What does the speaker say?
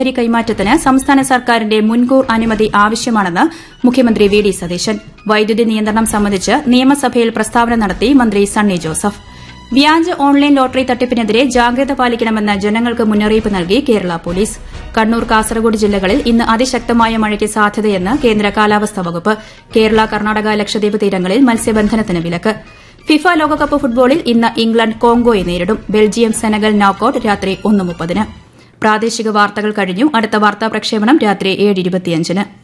ലഹരി കൈമാറ്റത്തിന് സംസ്ഥാന സർക്കാരിന്റെ മുൻകൂർ അനുമതി ആവശ്യമാണെന്ന് മുഖ്യമന്ത്രി വി ഡി സതീശൻ വൈദ്യുതി നിയന്ത്രണം സംബന്ധിച്ച് നിയമസഭയിൽ പ്രസ്താവന നടത്തി മന്ത്രി സണ്ണി ജോസഫ് വ്യാജ ഓൺലൈൻ ലോട്ടറി തട്ടിപ്പിനെതിരെ ജാഗ്രത പാലിക്കണമെന്ന് ജനങ്ങൾക്ക് മുന്നറിയിപ്പ് നൽകി കേരള പോലീസ് കണ്ണൂർ കാസർഗോഡ് ജില്ലകളിൽ ഇന്ന് അതിശക്തമായ മഴയ്ക്ക് സാധ്യതയെന്ന് കേന്ദ്ര കാലാവസ്ഥാ വകുപ്പ് കേരള കർണാടക ലക്ഷദ്വീപ് തീരങ്ങളിൽ മത്സ്യബന്ധനത്തിന് വിലക്ക് ഫിഫ ലോകകപ്പ് ഫുട്ബോളിൽ ഇന്ന് ഇംഗ്ലണ്ട് കോങ്കോയെ നേരിടും ബെൽജിയം സെനഗൽ നോക്കൌട്ട് രാത്രി ഒന്ന് മുപ്പതിന് പ്രാദേശിക വാർത്തകൾ കഴിഞ്ഞു അടുത്ത വാർത്താ പ്രക്ഷേപണം രാത്രി ഏഴ് ഇരുപത്തിയഞ്ചിന്